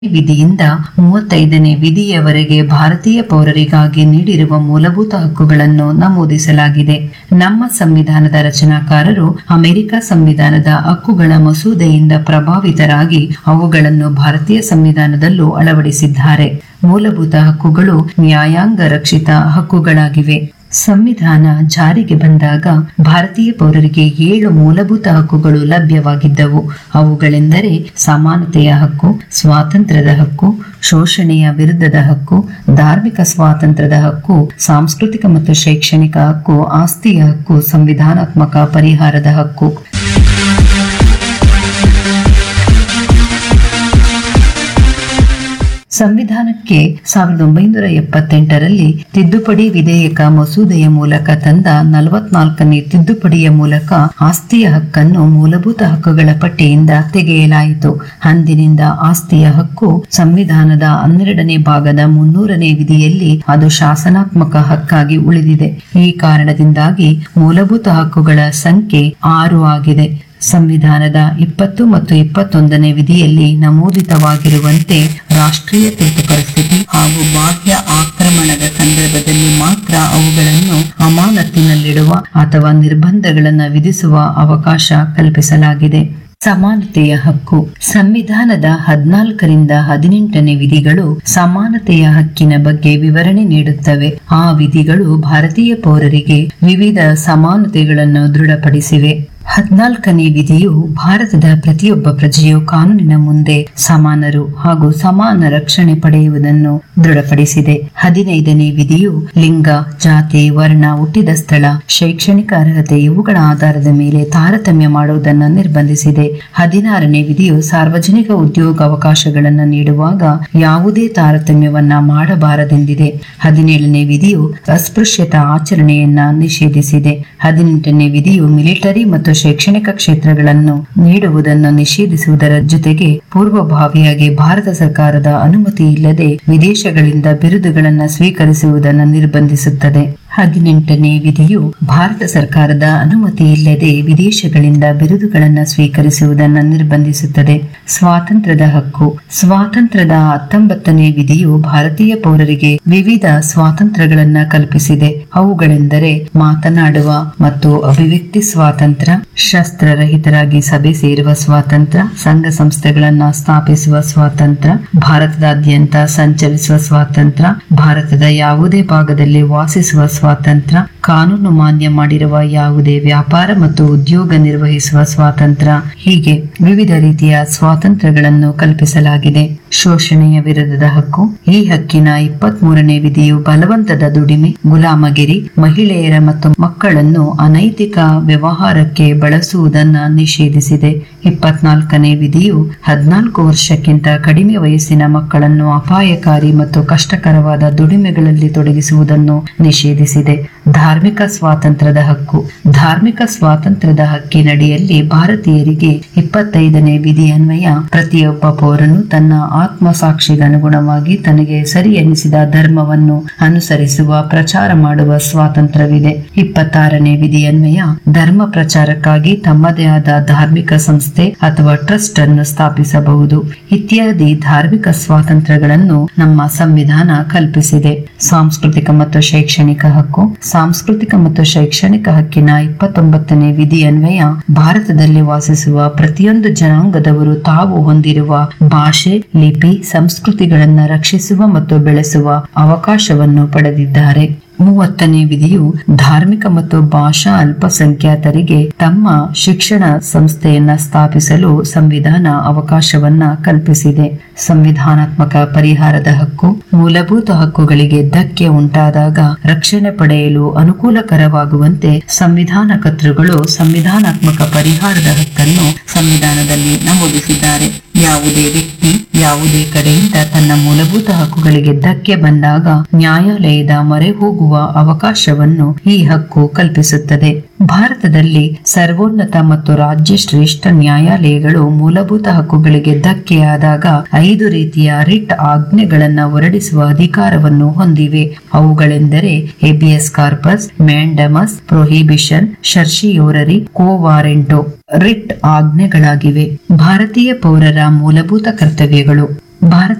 ವಿಧಿಯಿಂದ ಮೂವತ್ತೈದನೇ ವಿಧಿಯವರೆಗೆ ಭಾರತೀಯ ಪೌರರಿಗಾಗಿ ನೀಡಿರುವ ಮೂಲಭೂತ ಹಕ್ಕುಗಳನ್ನು ನಮೂದಿಸಲಾಗಿದೆ ನಮ್ಮ ಸಂವಿಧಾನದ ರಚನಾಕಾರರು ಅಮೆರಿಕ ಸಂವಿಧಾನದ ಹಕ್ಕುಗಳ ಮಸೂದೆಯಿಂದ ಪ್ರಭಾವಿತರಾಗಿ ಅವುಗಳನ್ನು ಭಾರತೀಯ ಸಂವಿಧಾನದಲ್ಲೂ ಅಳವಡಿಸಿದ್ದಾರೆ ಮೂಲಭೂತ ಹಕ್ಕುಗಳು ನ್ಯಾಯಾಂಗ ರಕ್ಷಿತ ಹಕ್ಕುಗಳಾಗಿವೆ ಸಂವಿಧಾನ ಜಾರಿಗೆ ಬಂದಾಗ ಭಾರತೀಯ ಪೌರರಿಗೆ ಏಳು ಮೂಲಭೂತ ಹಕ್ಕುಗಳು ಲಭ್ಯವಾಗಿದ್ದವು ಅವುಗಳೆಂದರೆ ಸಮಾನತೆಯ ಹಕ್ಕು ಸ್ವಾತಂತ್ರ್ಯದ ಹಕ್ಕು ಶೋಷಣೆಯ ವಿರುದ್ಧದ ಹಕ್ಕು ಧಾರ್ಮಿಕ ಸ್ವಾತಂತ್ರ್ಯದ ಹಕ್ಕು ಸಾಂಸ್ಕೃತಿಕ ಮತ್ತು ಶೈಕ್ಷಣಿಕ ಹಕ್ಕು ಆಸ್ತಿಯ ಹಕ್ಕು ಸಂವಿಧಾನಾತ್ಮಕ ಪರಿಹಾರದ ಹಕ್ಕು ಸಂವಿಧಾನಕ್ಕೆ ಸಾವಿರದ ಒಂಬೈನೂರ ಎಪ್ಪತ್ತೆಂಟರಲ್ಲಿ ತಿದ್ದುಪಡಿ ವಿಧೇಯಕ ಮಸೂದೆಯ ಮೂಲಕ ತಂದ ನಲವತ್ನಾಲ್ಕನೇ ತಿದ್ದುಪಡಿಯ ಮೂಲಕ ಆಸ್ತಿಯ ಹಕ್ಕನ್ನು ಮೂಲಭೂತ ಹಕ್ಕುಗಳ ಪಟ್ಟಿಯಿಂದ ತೆಗೆಯಲಾಯಿತು ಅಂದಿನಿಂದ ಆಸ್ತಿಯ ಹಕ್ಕು ಸಂವಿಧಾನದ ಹನ್ನೆರಡನೇ ಭಾಗದ ಮುನ್ನೂರನೇ ವಿಧಿಯಲ್ಲಿ ಅದು ಶಾಸನಾತ್ಮಕ ಹಕ್ಕಾಗಿ ಉಳಿದಿದೆ ಈ ಕಾರಣದಿಂದಾಗಿ ಮೂಲಭೂತ ಹಕ್ಕುಗಳ ಸಂಖ್ಯೆ ಆರು ಆಗಿದೆ ಸಂವಿಧಾನದ ಇಪ್ಪತ್ತು ಮತ್ತು ಇಪ್ಪತ್ತೊಂದನೇ ವಿಧಿಯಲ್ಲಿ ನಮೂದಿತವಾಗಿರುವಂತೆ ರಾಷ್ಟ್ರೀಯ ತುರ್ತು ಪರಿಸ್ಥಿತಿ ಹಾಗೂ ಬಾಹ್ಯ ಆಕ್ರಮಣದ ಸಂದರ್ಭದಲ್ಲಿ ಮಾತ್ರ ಅವುಗಳನ್ನು ಅಮಾನತಿನಲ್ಲಿಡುವ ಅಥವಾ ನಿರ್ಬಂಧಗಳನ್ನು ವಿಧಿಸುವ ಅವಕಾಶ ಕಲ್ಪಿಸಲಾಗಿದೆ ಸಮಾನತೆಯ ಹಕ್ಕು ಸಂವಿಧಾನದ ಹದಿನಾಲ್ಕರಿಂದ ಹದಿನೆಂಟನೇ ವಿಧಿಗಳು ಸಮಾನತೆಯ ಹಕ್ಕಿನ ಬಗ್ಗೆ ವಿವರಣೆ ನೀಡುತ್ತವೆ ಆ ವಿಧಿಗಳು ಭಾರತೀಯ ಪೌರರಿಗೆ ವಿವಿಧ ಸಮಾನತೆಗಳನ್ನು ದೃಢಪಡಿಸಿವೆ ಹದಿನಾಲ್ಕನೇ ವಿಧಿಯು ಭಾರತದ ಪ್ರತಿಯೊಬ್ಬ ಪ್ರಜೆಯು ಕಾನೂನಿನ ಮುಂದೆ ಸಮಾನರು ಹಾಗೂ ಸಮಾನ ರಕ್ಷಣೆ ಪಡೆಯುವುದನ್ನು ದೃಢಪಡಿಸಿದೆ ಹದಿನೈದನೇ ವಿಧಿಯು ಲಿಂಗ ಜಾತಿ ವರ್ಣ ಹುಟ್ಟಿದ ಸ್ಥಳ ಶೈಕ್ಷಣಿಕ ಅರ್ಹತೆ ಇವುಗಳ ಆಧಾರದ ಮೇಲೆ ತಾರತಮ್ಯ ಮಾಡುವುದನ್ನು ನಿರ್ಬಂಧಿಸಿದೆ ಹದಿನಾರನೇ ವಿಧಿಯು ಸಾರ್ವಜನಿಕ ಉದ್ಯೋಗಾವಕಾಶಗಳನ್ನು ನೀಡುವಾಗ ಯಾವುದೇ ತಾರತಮ್ಯವನ್ನ ಮಾಡಬಾರದೆಂದಿದೆ ಹದಿನೇಳನೇ ವಿಧಿಯು ಅಸ್ಪೃಶ್ಯತಾ ಆಚರಣೆಯನ್ನ ನಿಷೇಧಿಸಿದೆ ಹದಿನೆಂಟನೇ ವಿಧಿಯು ಮಿಲಿಟರಿ ಮತ್ತು ಶೈಕ್ಷಣಿಕ ಕ್ಷೇತ್ರಗಳನ್ನು ನೀಡುವುದನ್ನು ನಿಷೇಧಿಸುವುದರ ಜೊತೆಗೆ ಪೂರ್ವಭಾವಿಯಾಗಿ ಭಾರತ ಸರ್ಕಾರದ ಅನುಮತಿ ಇಲ್ಲದೆ ವಿದೇಶಗಳಿಂದ ಬಿರುದುಗಳನ್ನು ಸ್ವೀಕರಿಸುವುದನ್ನು ನಿರ್ಬಂಧಿಸುತ್ತದೆ ಹದಿನೆಂಟನೇ ವಿಧಿಯು ಭಾರತ ಸರ್ಕಾರದ ಅನುಮತಿ ಇಲ್ಲದೆ ವಿದೇಶಗಳಿಂದ ಬಿರುದುಗಳನ್ನು ಸ್ವೀಕರಿಸುವುದನ್ನು ನಿರ್ಬಂಧಿಸುತ್ತದೆ ಸ್ವಾತಂತ್ರ್ಯದ ಹಕ್ಕು ಸ್ವಾತಂತ್ರ್ಯದ ಹತ್ತೊಂಬತ್ತನೇ ವಿಧಿಯು ಭಾರತೀಯ ಪೌರರಿಗೆ ವಿವಿಧ ಸ್ವಾತಂತ್ರ್ಯಗಳನ್ನ ಕಲ್ಪಿಸಿದೆ ಅವುಗಳೆಂದರೆ ಮಾತನಾಡುವ ಮತ್ತು ಅಭಿವ್ಯಕ್ತಿ ಸ್ವಾತಂತ್ರ್ಯ ಶಸ್ತ್ರರಹಿತರಾಗಿ ಸಭೆ ಸೇರುವ ಸ್ವಾತಂತ್ರ್ಯ ಸಂಘ ಸಂಸ್ಥೆಗಳನ್ನ ಸ್ಥಾಪಿಸುವ ಸ್ವಾತಂತ್ರ್ಯ ಭಾರತದಾದ್ಯಂತ ಸಂಚರಿಸುವ ಸ್ವಾತಂತ್ರ್ಯ ಭಾರತದ ಯಾವುದೇ ಭಾಗದಲ್ಲಿ ವಾಸಿಸುವ ಸ್ವಾತಂತ್ರ್ಯ ಕಾನೂನು ಮಾನ್ಯ ಮಾಡಿರುವ ಯಾವುದೇ ವ್ಯಾಪಾರ ಮತ್ತು ಉದ್ಯೋಗ ನಿರ್ವಹಿಸುವ ಸ್ವಾತಂತ್ರ್ಯ ಹೀಗೆ ವಿವಿಧ ರೀತಿಯ ಸ್ವಾತಂತ್ರ್ಯಗಳನ್ನು ಕಲ್ಪಿಸಲಾಗಿದೆ ಶೋಷಣೆಯ ವಿರುದ್ಧದ ಹಕ್ಕು ಈ ಹಕ್ಕಿನ ಇಪ್ಪತ್ತ್ ಮೂರನೇ ವಿಧಿಯು ಬಲವಂತದ ದುಡಿಮೆ ಗುಲಾಮಗಿರಿ ಮಹಿಳೆಯರ ಮತ್ತು ಮಕ್ಕಳನ್ನು ಅನೈತಿಕ ವ್ಯವಹಾರಕ್ಕೆ ಬಳಸುವುದನ್ನ ನಿಷೇಧಿಸಿದೆ ಇಪ್ಪತ್ನಾಲ್ಕನೇ ವಿಧಿಯು ಹದಿನಾಲ್ಕು ವರ್ಷಕ್ಕಿಂತ ಕಡಿಮೆ ವಯಸ್ಸಿನ ಮಕ್ಕಳನ್ನು ಅಪಾಯಕಾರಿ ಮತ್ತು ಕಷ್ಟಕರವಾದ ದುಡಿಮೆಗಳಲ್ಲಿ ತೊಡಗಿಸುವುದನ್ನು ನಿಷೇಧಿಸಿದೆ ಧಾರ್ಮಿಕ ಸ್ವಾತಂತ್ರ್ಯದ ಹಕ್ಕು ಧಾರ್ಮಿಕ ಸ್ವಾತಂತ್ರ್ಯದ ಹಕ್ಕಿನಡಿಯಲ್ಲಿ ಭಾರತೀಯರಿಗೆ ಇಪ್ಪತ್ತೈದನೇ ವಿಧಿ ಅನ್ವಯ ಪ್ರತಿಯೊಬ್ಬ ಪೌರನು ತನ್ನ ಆತ್ಮಸಾಕ್ಷಿಗನುಗುಣವಾಗಿ ತನಗೆ ಸರಿ ಎನಿಸಿದ ಧರ್ಮವನ್ನು ಅನುಸರಿಸುವ ಪ್ರಚಾರ ಮಾಡುವ ಸ್ವಾತಂತ್ರ್ಯವಿದೆ ಇಪ್ಪತ್ತಾರನೇ ವಿಧಿ ಅನ್ವಯ ಧರ್ಮ ಪ್ರಚಾರಕ್ಕಾಗಿ ತಮ್ಮದೇ ಆದ ಧಾರ್ಮಿಕ ಸಂಸ್ಥೆ ಅಥವಾ ಟ್ರಸ್ಟ್ ಅನ್ನು ಸ್ಥಾಪಿಸಬಹುದು ಇತ್ಯಾದಿ ಧಾರ್ಮಿಕ ಸ್ವಾತಂತ್ರ್ಯಗಳನ್ನು ನಮ್ಮ ಸಂವಿಧಾನ ಕಲ್ಪಿಸಿದೆ ಸಾಂಸ್ಕೃತಿಕ ಮತ್ತು ಶೈಕ್ಷಣಿಕ ಹಕ್ಕು ಸಾಂಸ್ಕೃತಿಕ ಮತ್ತು ಶೈಕ್ಷಣಿಕ ಹಕ್ಕಿನ ಇಪ್ಪತ್ತೊಂಬತ್ತನೇ ವಿಧಿ ಅನ್ವಯ ಭಾರತದಲ್ಲಿ ವಾಸಿಸುವ ಪ್ರತಿಯೊಂದು ಜನಾಂಗದವರು ತಾವು ಹೊಂದಿರುವ ಭಾಷೆ ಲಿಪಿ ಸಂಸ್ಕೃತಿಗಳನ್ನ ರಕ್ಷಿಸುವ ಮತ್ತು ಬೆಳೆಸುವ ಅವಕಾಶವನ್ನು ಪಡೆದಿದ್ದಾರೆ ಮೂವತ್ತನೇ ವಿಧಿಯು ಧಾರ್ಮಿಕ ಮತ್ತು ಭಾಷಾ ಅಲ್ಪಸಂಖ್ಯಾತರಿಗೆ ತಮ್ಮ ಶಿಕ್ಷಣ ಸಂಸ್ಥೆಯನ್ನ ಸ್ಥಾಪಿಸಲು ಸಂವಿಧಾನ ಅವಕಾಶವನ್ನ ಕಲ್ಪಿಸಿದೆ ಸಂವಿಧಾನಾತ್ಮಕ ಪರಿಹಾರದ ಹಕ್ಕು ಮೂಲಭೂತ ಹಕ್ಕುಗಳಿಗೆ ಧಕ್ಕೆ ಉಂಟಾದಾಗ ರಕ್ಷಣೆ ಪಡೆಯಲು ಅನುಕೂಲಕರವಾಗುವಂತೆ ಸಂವಿಧಾನ ಕರ್ತೃಗಳು ಸಂವಿಧಾನಾತ್ಮಕ ಪರಿಹಾರದ ಹಕ್ಕನ್ನು ಸಂವಿಧಾನದಲ್ಲಿ ನಮೂದಿಸಿದ್ದಾರೆ ಯಾವುದೇ ವ್ಯಕ್ತಿ ಯಾವುದೇ ಕಡೆಯಿಂದ ತನ್ನ ಮೂಲಭೂತ ಹಕ್ಕುಗಳಿಗೆ ಧಕ್ಕೆ ಬಂದಾಗ ನ್ಯಾಯಾಲಯದ ಮೊರೆ ಹೋಗುವ ಅವಕಾಶವನ್ನು ಈ ಹಕ್ಕು ಕಲ್ಪಿಸುತ್ತದೆ ಭಾರತದಲ್ಲಿ ಸರ್ವೋನ್ನತ ಮತ್ತು ರಾಜ್ಯ ಶ್ರೇಷ್ಠ ನ್ಯಾಯಾಲಯಗಳು ಮೂಲಭೂತ ಹಕ್ಕುಗಳಿಗೆ ಧಕ್ಕೆಯಾದಾಗ ಐದು ರೀತಿಯ ರಿಟ್ ಆಜ್ಞೆಗಳನ್ನ ಹೊರಡಿಸುವ ಅಧಿಕಾರವನ್ನು ಹೊಂದಿವೆ ಅವುಗಳೆಂದರೆ habeas corpus mandamus prohibition certiorari quo warranto writ ಆಜ್ಞೆಗಳಾಗಿವೆ ಭಾರತೀಯ ಪೌರರ ಮೂಲಭೂತ ಕರ್ತವ್ಯಗಳು ಭಾರತ